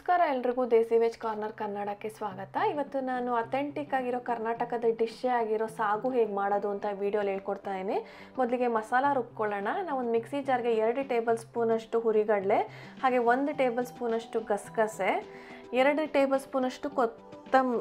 ನಮಸ್ಕಾರ ಎಲ್ರಿಗೂ ದೇಸಿ veg corner ಕನ್ನಡಕ್ಕೆ ಸ್ವಾಗತ ಇವತ್ತು ನಾನು ಅಥೆಂಟಿಕ್ ಆಗಿರೋ ಕರ್ನಾಟಕದ ಡಿಶ್ಶೇ ಆಗಿರೋ ಸಾಗು ಹೇಗೆ ಮಾಡೋದು ಅಂತ ವಿಡಿಯೋಲಿ ಹೇಳ್ಕೊಡ್ತಾ ಇದ್ದೀನಿ ಮೊದಲಿಗೆ ಮಸಾಲ ರುಬ್ಕೊಳ್ಳೋಣ ನಾವು ಒಂದು ಮಿಕ್ಸಿ ಜಾರ್ಗೆ ಎರಡು ಟೇಬಲ್ ಸ್ಪೂನಷ್ಟು ಹುರಿಗಡಲೆ ಹಾಗೆ ಒಂದು ಟೇಬಲ್ ಸ್ಪೂನಷ್ಟು ಗಸಗಸೆ ಎರಡು ಟೇಬಲ್ ಸ್ಪೂನಷ್ಟು ಕೊತ್ತಂಬ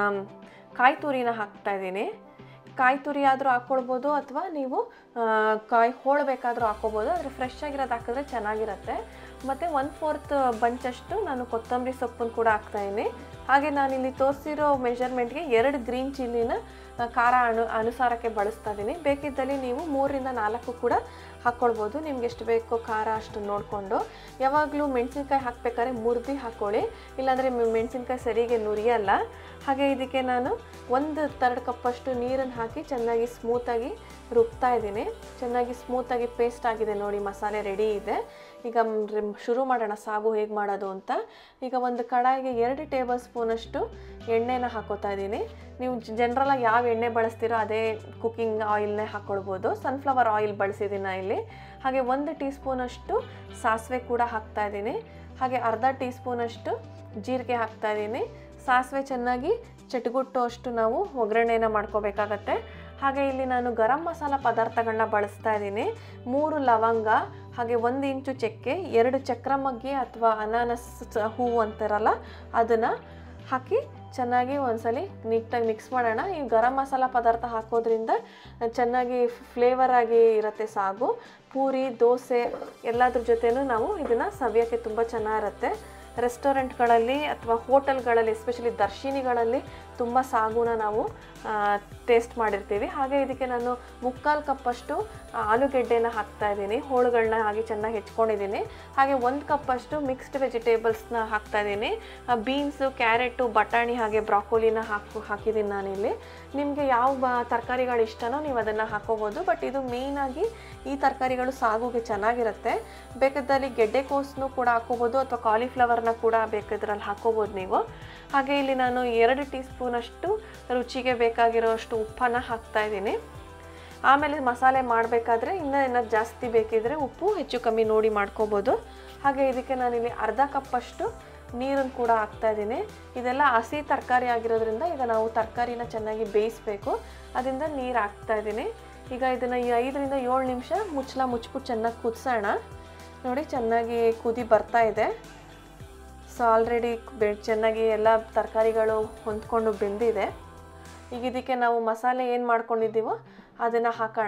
ಕಾಯಿ ತುರಿನ ಹಾಕ್ತಾ ಇದ್ದೀನಿ ಕಾಯಿ ತುರಿ ಆದರೂ ಹಾಕ್ಕೊಳ್ಬೋದು ಅಥವಾ ನೀವು ಆ, ಕಾಯಿ ಹೋಳಬೇಕಾದ್ರೂ ಹಾಕ್ಕೋಬೋದು ಆದರೆ ಫ್ರೆಶ್ ಆಗಿರೋದು ಹಾಕಿದ್ರೆ ಚೆನ್ನಾಗಿರುತ್ತೆ ಮತ್ತು ಒನ್ ಫೋರ್ತ್ ಬಂಚಷ್ಟು ನಾನು ಕೊತ್ತಂಬರಿ ಸೊಪ್ಪನ್ನು ಕೂಡ ಹಾಕ್ತಾಯಿದ್ದೀನಿ ಹಾಗೆ ನಾನಿಲ್ಲಿ ತೋರಿಸಿರೋ ಮೆಷರ್ಮೆಂಟ್ಗೆ ಎರಡು ಗ್ರೀನ್ ಚಿಲ್ಲಿನ ಆ, ಖಾರ ಅನು ಅನುಸಾರಕ್ಕೆ ಬಳಸ್ತಾ ಇದ್ದೀನಿ ಬೇಕಿದ್ದಲ್ಲಿ ನೀವು ಮೂರರಿಂದ ನಾಲ್ಕು ಕೂಡ ಹಾಕ್ಕೊಳ್ಬೋದು ನಿಮ್ಗೆ ಎಷ್ಟು ಬೇಕೋ ಖಾರ ಅಷ್ಟು ನೋಡಿಕೊಂಡು ಯಾವಾಗಲೂ ಮೆಣಸಿನ್ಕಾಯಿ ಹಾಕ್ಬೇಕಾದ್ರೆ ಮುರಿದು ಹಾಕ್ಕೊಳ್ಳಿ ಇಲ್ಲಾಂದರೆ ಮೆಣಸಿನ್ಕಾಯಿ ಸರಿಗೆ ನುರಿಯಲ್ಲ ಹಾಗೆ ಇದಕ್ಕೆ ನಾನು ಒಂದು ತರ್ಡ್ ಕಪ್ಪಷ್ಟು ನೀರನ್ನು ಹಾಕಿ ಚೆನ್ನಾಗಿ ಸ್ಮೂತಾಗಿ ರುಬ್ತಾ ಇದ್ದೀನಿ ಚೆನ್ನಾಗಿ ಸ್ಮೂತಾಗಿ ಪೇಸ್ಟ್ ಆಗಿದೆ ನೋಡಿ ಮಸಾಲೆ ರೆಡಿ ಇದೆ ಈಗ ಮ್, ರಿಮ್- ಶುರು ಮಾಡೋಣ ಸಾಗು ಹೇಗೆ ಮಾಡೋದು ಅಂತ ಈಗ ಒಂದು ಕಡಾಯಿಗೆ ಎರಡು ಟೇಬಲ್ ಸ್ಪೂನಷ್ಟು ಎಣ್ಣೆನ ಹಾಕೋತಾ ಇದ್ದೀನಿ ನೀವು ಜನರಲಾಗಿ ಯಾವ ಎಣ್ಣೆ ಬಳಸ್ತೀರೋ ಅದೇ ಕುಕ್ಕಿಂಗ್ ಆಯಿಲ್ನೇ ಹಾಕ್ಕೊಳ್ಬೋದು ಸನ್ಫ್ಲವರ್ ಆಯಿಲ್ ಬಳಸಿದ್ದೀನಿ ನಾ ಇಲ್ಲಿ ಹಾಗೆ ಒಂದು ಟೀ ಸ್ಪೂನಷ್ಟು ಸಾಸಿವೆ ಕೂಡ ಹಾಕ್ತಾ ಇದ್ದೀನಿ ಹಾಗೆ ಅರ್ಧ ಟೀ ಸ್ಪೂನಷ್ಟು ಜೀರಿಗೆ ಹಾಕ್ತಾ ಇದ್ದೀನಿ ಸಾಸಿವೆ ಚೆನ್ನಾಗಿ ಚಟಗುಟ್ಟು ಅಷ್ಟು ನಾವು ಒಗ್ಗರಣೆನ ಮಾಡ್ಕೋಬೇಕಾಗತ್ತೆ ಹಾಗೆ ಇಲ್ಲಿ ನಾನು ಗರಂ ಮಸಾಲ ಪದಾರ್ಥಗಳನ್ನ ಬಳಸ್ತಾ ಇದ್ದೀನಿ ಮೂರು ಲವಂಗ ಹಾಗೆ ಒಂದು ಇಂಚು ಚಕ್ಕೆ ಎರಡು ಚಕ್ರಮಗ್ಗಿ ಅಥವಾ ಅನಾನಸ್ ಹೂವು ಅಂತಾರಲ್ಲ ಅದನ್ನು ಹಾಕಿ ಚೆನ್ನಾಗಿ ಒಂದ್ಸಲಿ ನೀಟಾಗಿ ಮಿಕ್ಸ್ ಮಾಡೋಣ ಈ ಗರಂ ಮಸಾಲ ಪದಾರ್ಥ ಹಾಕೋದ್ರಿಂದ ಚೆನ್ನಾಗಿ ಫ್ಲೇವರ್ ಆಗಿ ಇರುತ್ತೆ ಸಾಗು ಪೂರಿ ದೋಸೆ ಎಲ್ಲದ್ರ ಜೊತೆನೂ ನಾವು ಇದನ್ನು ಸವಿಯೋಕ್ಕೆ ತುಂಬ ಚೆನ್ನಾಗಿರುತ್ತೆ ರೆಸ್ಟೋರೆಂಟ್ಗಳಲ್ಲಿ ಅಥವಾ ಹೋಟೆಲ್ಗಳಲ್ಲಿ ಎಸ್ಪೆಷಲಿ ದರ್ಶಿನಿಗಳಲ್ಲಿ ತುಂಬ ಸಾಗುನ ನಾವು ಟೇಸ್ಟ್ ಮಾಡಿರ್ತೀವಿ ಹಾಗೆ ಇದಕ್ಕೆ ನಾನು ಮುಕ್ಕಾಲು ಕಪ್ಪಷ್ಟು ಆಲೂಗೆಡ್ಡೆನ ಹಾಕ್ತಾ ಇದ್ದೀನಿ ಹೋಳುಗಳನ್ನ ಹಾಗೆ ಚೆನ್ನಾಗಿ ಹೆಚ್ಕೊಂಡಿದ್ದೀನಿ ಹಾಗೆ ಒಂದು ಕಪ್ಪಷ್ಟು ಮಿಕ್ಸ್ಡ್ ವೆಜಿಟೇಬಲ್ಸ್ನ ಹಾಕ್ತಾ ಇದ್ದೀನಿ ಬೀನ್ಸು ಕ್ಯಾರೆಟು ಬಟಾಣಿ ಹಾಗೆ ಬ್ರಾಕೋಲಿನ ಹಾಕು ಹಾಕಿದ್ದೀನಿ ನಾನಿಲ್ಲಿ ನಿಮಗೆ ಯಾವ ಬ ತರಕಾರಿಗಳು ಇಷ್ಟನೋ ನೀವು ಅದನ್ನು ಹಾಕೋಬೋದು ಬಟ್ ಇದು ಮೇಯ್ನಾಗಿ ಈ ತರಕಾರಿಗಳು ಸಾಗುಗೆ ಚೆನ್ನಾಗಿರುತ್ತೆ ಬೇಕಾದಲ್ಲಿ ಗೆಡ್ಡೆಕೋಸನ್ನು ಕೂಡ ಹಾಕೋಬೋದು ಅಥವಾ ಕಾಲಿಫ್ಲವರ್ನ ಕೂಡ ಬೇಕಾದ್ರಲ್ಲಿ ಹಾಕೋಬೋದು ನೀವು ಹಾಗೆ ಇಲ್ಲಿ ನಾನು ಎರಡು ಟೀ ಸ್ಪೂನಷ್ಟು ರುಚಿಗೆ ಬೇಕಾಗಿರೋಷ್ಟು ಉಪ್ಪನ್ನು ಹಾಕ್ತಾ ಇದ್ದೀನಿ ಆಮೇಲೆ ಮಸಾಲೆ ಮಾಡಬೇಕಾದ್ರೆ ಇನ್ನೂ ಏನಾದ್ರು ಜಾಸ್ತಿ ಬೇಕಿದ್ರೆ ಉಪ್ಪು ಹೆಚ್ಚು ಕಮ್ಮಿ ನೋಡಿ ಮಾಡ್ಕೋಬೋದು ಹಾಗೆ ಇದಕ್ಕೆ ನಾನಿಲ್ಲಿ ಅರ್ಧ ಕಪ್ಪಷ್ಟು ನೀರನ್ನು ಕೂಡ ಹಾಕ್ತಾ ಇದ್ದೀನಿ ಇದೆಲ್ಲ ಹಸಿ ತರಕಾರಿ ಆಗಿರೋದ್ರಿಂದ ಈಗ ನಾವು ತರಕಾರಿನ ಚೆನ್ನಾಗಿ ಬೇಯಿಸಬೇಕು ಅದರಿಂದ ನೀರು ಹಾಕ್ತಾ ಇದ್ದೀನಿ ಈಗ ಇದನ್ನು ಈ ಐದರಿಂದ ಏಳು ನಿಮಿಷ ಮುಚ್ಚಲ ಮುಚ್ಬಿಟ್ಟು ಚೆನ್ನಾಗಿ ಕುದಿಸೋಣ ನೋಡಿ ಚೆನ್ನಾಗಿ ಕುದಿ ಬರ್ತಾ ಇದೆ ಸೊ ಆಲ್ರೆಡಿ ಬೆ ಚೆನ್ನಾಗಿ ಎಲ್ಲ ತರಕಾರಿಗಳು ಹೊಂದ್ಕೊಂಡು ಬೆಂದಿದೆ ಈಗ ಇದಕ್ಕೆ ನಾವು ಮಸಾಲೆ ಏನು ಮಾಡ್ಕೊಂಡಿದ್ದೀವೋ ಅದನ್ನು ಹಾಕೋಣ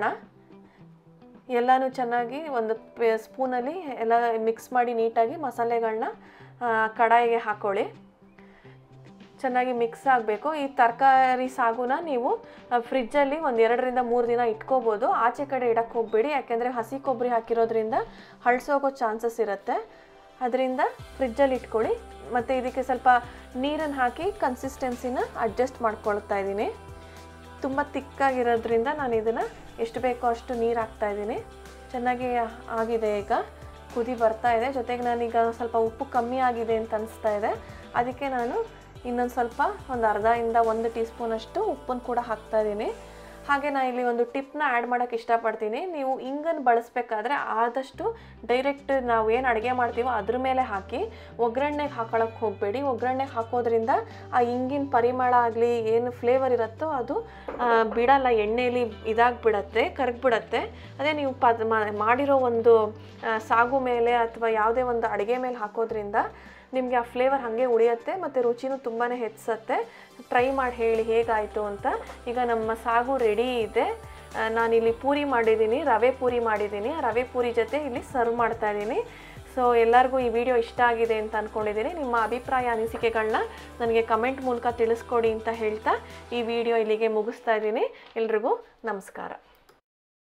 ಎಲ್ಲನೂ ಚೆನ್ನಾಗಿ ಒಂದು ಪೆ ಸ್ಪೂನಲ್ಲಿ ಎಲ್ಲ ಮಿಕ್ಸ್ ಮಾಡಿ ನೀಟಾಗಿ ಮಸಾಲೆಗಳನ್ನ ಕಡಾಯಿಗೆ ಹಾಕ್ಕೊಳ್ಳಿ ಚೆನ್ನಾಗಿ ಮಿಕ್ಸ್ ಆಗಬೇಕು ಈ ತರಕಾರಿ ಸಾಗುನ ನೀವು ಫ್ರಿಜ್ಜಲ್ಲಿ ಒಂದು ಎರಡರಿಂದ ಮೂರು ದಿನ ಇಟ್ಕೋಬೋದು ಆಚೆ ಕಡೆ ಇಡಕ್ಕೆ ಹೋಗಬೇಡಿ ಯಾಕೆಂದರೆ ಹಸಿ ಕೊಬ್ಬರಿ ಹಾಕಿರೋದ್ರಿಂದ ಹಳ್ಸೋಗೋ ಚಾನ್ಸಸ್ ಇರುತ್ತೆ ಅದರಿಂದ ಫ್ರಿಜ್ಜಲ್ಲಿ ಇಟ್ಕೊಳ್ಳಿ ಮತ್ತು ಇದಕ್ಕೆ ಸ್ವಲ್ಪ ನೀರನ್ನು ಹಾಕಿ ಕನ್ಸಿಸ್ಟೆನ್ಸಿನ ಅಡ್ಜಸ್ಟ್ ಮಾಡ್ಕೊಳ್ತಾ ಇದ್ದೀನಿ ತುಂಬ ತಿಕ್ಕಾಗಿರೋದ್ರಿಂದ ನಾನು ಇದನ್ನು ಎಷ್ಟು ಬೇಕೋ ಅಷ್ಟು ನೀರು ಹಾಕ್ತಾ ಇದ್ದೀನಿ ಚೆನ್ನಾಗಿ ಆಗಿದೆ ಈಗ ಕುದಿ ಬರ್ತಾ ಇದೆ ಜೊತೆಗೆ ನಾನೀಗ ಸ್ವಲ್ಪ ಉಪ್ಪು ಕಮ್ಮಿ ಆಗಿದೆ ಅಂತ ಅನಿಸ್ತಾ ಇದೆ ಅದಕ್ಕೆ ನಾನು ಇನ್ನೊಂದು ಸ್ವಲ್ಪ ಒಂದು ಅರ್ಧದಿಂದ ಒಂದು ಟೀ ಸ್ಪೂನಷ್ಟು ಉಪ್ಪನ್ನು ಕೂಡ ಹಾಕ್ತಾ ಇದ್ದೀನಿ ಹಾಗೆ ನಾನು ಇಲ್ಲಿ ಒಂದು ಟಿಪ್ನ ಆ್ಯಡ್ ಮಾಡೋಕ್ಕೆ ಇಷ್ಟಪಡ್ತೀನಿ ನೀವು ಇಂಗನ್ನು ಬಳಸಬೇಕಾದ್ರೆ ಆದಷ್ಟು ಡೈರೆಕ್ಟ್ ನಾವು ಏನು ಅಡುಗೆ ಮಾಡ್ತೀವೋ ಅದ್ರ ಮೇಲೆ ಹಾಕಿ ಒಗ್ಗರಣೆಗೆ ಹಾಕೊಳ್ಳೋಕ್ಕೆ ಹೋಗಬೇಡಿ ಒಗ್ಗರಣೆಗೆ ಹಾಕೋದ್ರಿಂದ ಆ ಇಂಗಿನ ಪರಿಮಳ ಆಗಲಿ ಏನು ಫ್ಲೇವರ್ ಇರುತ್ತೋ ಅದು ಆ, ಬಿಡಲ್ಲ ಎಣ್ಣೆಲಿ ಇದಾಗಿಬಿಡತ್ತೆ ಕರಗ್ಬಿಡತ್ತೆ ಅದೇ ನೀವು ಪದ್ ಮಾ- ಮಾಡಿರೋ ಒಂದು ಆ, ಸಾಗು ಮೇಲೆ ಅಥವಾ ಯಾವುದೇ ಒಂದು ಅಡುಗೆ ಮೇಲೆ ಹಾಕೋದ್ರಿಂದ ನಿಮಗೆ ಆ ಫ್ಲೇವರ್ ಹಾಗೆ ಉಳಿಯುತ್ತೆ ಮತ್ತು ರುಚಿನೂ ತುಂಬಾ ಹೆಚ್ಚಿಸುತ್ತೆ ಟ್ರೈ ಮಾಡಿ ಹೇಳಿ ಹೇಗಾಯಿತು ಅಂತ ಈಗ ನಮ್ಮ ಸಾಗು ರೆಡಿ ಇದೆ ಆ, ನಾನಿಲ್ಲಿ ಪೂರಿ ಮಾಡಿದ್ದೀನಿ ರವೆ ಪೂರಿ ಮಾಡಿದ್ದೀನಿ ಆ ರವೆ ಪೂರಿ ಜೊತೆ ಇಲ್ಲಿ ಸರ್ವ್ ಮಾಡ್ತಾ ಇದ್ದೀನಿ ಸೊ ಎಲ್ಲರಿಗೂ ಈ ವಿಡಿಯೋ ಇಷ್ಟ ಆಗಿದೆ ಅಂತ ಅಂದ್ಕೊಂಡಿದ್ದೀನಿ ನಿಮ್ಮ ಅಭಿಪ್ರಾಯ ಅನಿಸಿಕೆಗಳನ್ನ ನನಗೆ ಕಮೆಂಟ್ ಮೂಲಕ ತಿಳಿಸ್ಕೊಡಿ ಅಂತ ಹೇಳ್ತಾ ಈ ವಿಡಿಯೋ ಇಲ್ಲಿಗೆ ಮುಗಿಸ್ತಾ ಇದ್ದೀನಿ ಎಲ್ರಿಗೂ ನಮಸ್ಕಾರ